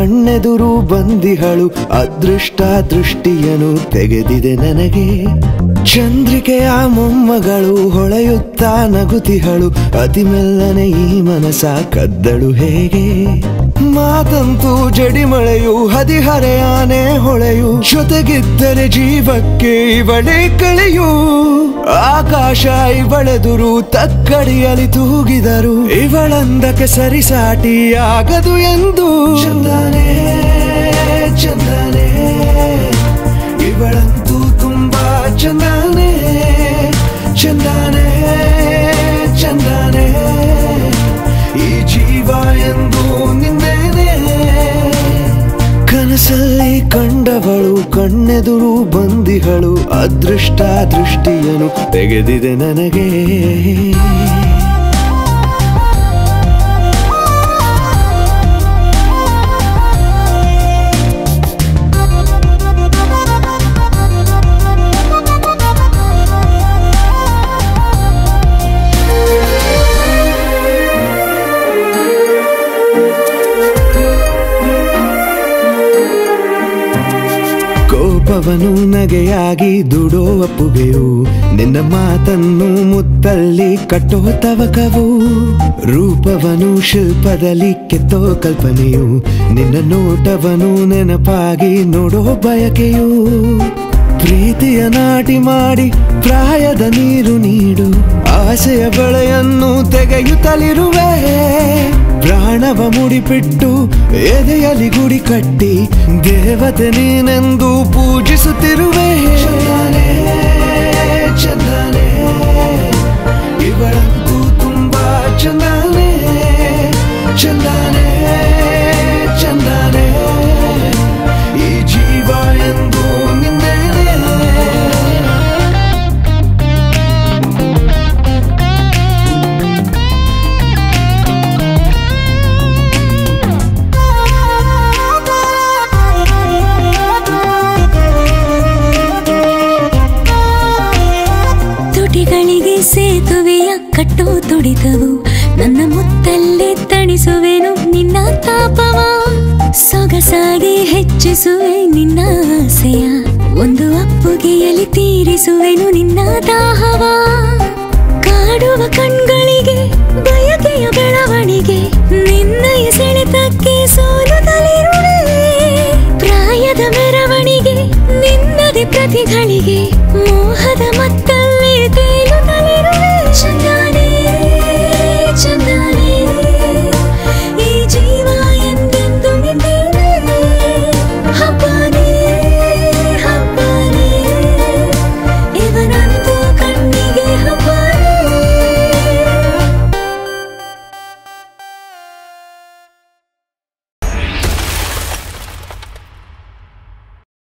ಕಣ್ಣೆದುರು ಬಂದಿಹಳು ಅದೃಷ್ಟ ದೃಷ್ಟಿಯನು ತೆಗೆದಿದೆ ನನಗೆ ಚಂದ್ರಿಕೆಯ ಮೊಮ್ಮಗಳು ಹೊಳೆಯುತ್ತಾ ನಗುತಿಹಳು ಅತಿ ಮೆಲ್ಲನೆ ಈ ಮನಸ ಕದ್ದಳು ಹೇಗೆ ಮಾತಂತೂ ಜಡಿಮಳೆಯು ಹದಿಹರೆಯಾನೆ ಹೊಳೆಯು ಜೊತೆಗಿದ್ದರೆ ಜೀವಕ್ಕೆ ಇವಳೇ ಕಳೆಯು ಆಕಾಶ ಇವಳೆದುರು ತಕ್ಕಡಿಯಲಿ ತೂಗಿದರು ಇವಳಂದಕ್ಕೆ ಸರಿಸಾಟಿ ಆಗದು ಎಂದು ಚಂದನೆ ಚಂದನೆ ಇವಳಂತೂ ತುಂಬಾ ಚಂದನೆ ಚಂದನೆ ಚಂದನೆ ಈ ಜೀವ ಎಂದು ನಿಂದೇನೆ ಕನಸಲ್ಲಿ ಕಂಡವಳು ಕಣ್ಣೆದುರು ಬಂದಿಹಳು ಅದೃಷ್ಟ ದೃಷ್ಟಿಯನು ತೆಗೆದಿದೆ ನನಗೆ ಕೋಪವನು ನಗೆಯಾಗಿ ದುಡೋ ಅಪ್ಪುಗೆಯು ನಿನ್ನ ಮಾತನ್ನು ಮುತ್ತಲ್ಲಿ ಕಟ್ಟೋ ತವಕವು ರೂಪವನು ಶಿಲ್ಪದಲ್ಲಿ ಕೆತ್ತೋ ಕಲ್ಪನೆಯು ನಿನ್ನ ನೋಟವನು ನೆನಪಾಗಿ ನೋಡೋ ಬಯಕೆಯು ಪ್ರೀತಿಯ ನಾಟಿ ಮಾಡಿ ಪ್ರಾಯದ ನೀರು ನೀಡು ಆಸೆಯ ಬಳೆಯನ್ನು ತೆಗೆಯುತ್ತಲಿರುವೆ ಪ್ರಾಣವ ಮುಡಿಪಿಟ್ಟು ಎದೆಯಲ್ಲಿ ಗುಡಿ ಕಟ್ಟಿ ದೇವತೆ ನೀನೆಂದು ಪೂಜಿಸುತ್ತಿರುವೆ ಚಂದನೆ ಚಂದನೆ ಇವಳಂತೂ ತುಂಬಾ ಚಂದನೆ ಚಂದನೆ ಚಂದನೆ ಈ ಜೀವ ಎಂದು ನಿಂದೇನೆ ತುಟಿಗಳಿಗೆ ಸೇತುವೆಯ ಕಟ್ಟೋ ತುಡಿತವು ನನ್ನ ಮುತ್ತಲ್ಲೇ ತಣಿಸುವೆನು ನಿನ್ನ ತಾಪವ ಸೊಗಸಾಗಿ ಹೆಚ್ಚಿಸುವೆ ನಿನ್ನ ಆಸೆಯ ಒಂದು ಅಪ್ಪುಗೆಯಲ್ಲಿ ತೀರಿಸುವೆನು ನಿನ್ನ ದಾಹವ ಕಾಡುವ ಕಣ್ಗಳಿಗೆ ಬಯಕೆಯ ಬೆಳವಣಿಗೆ ನಿನ್ನಯ ಸೆಳೆತಕ್ಕೆ ಸೋಲುತ್ತಲಿರುವೆ ಪ್ರಾಯದ ಮೆರವಣಿಗೆ ನಿನ್ನದೇ ಪ್ರತಿಗಳಿಗೆ ಮೋಹದ ಮತ್ತ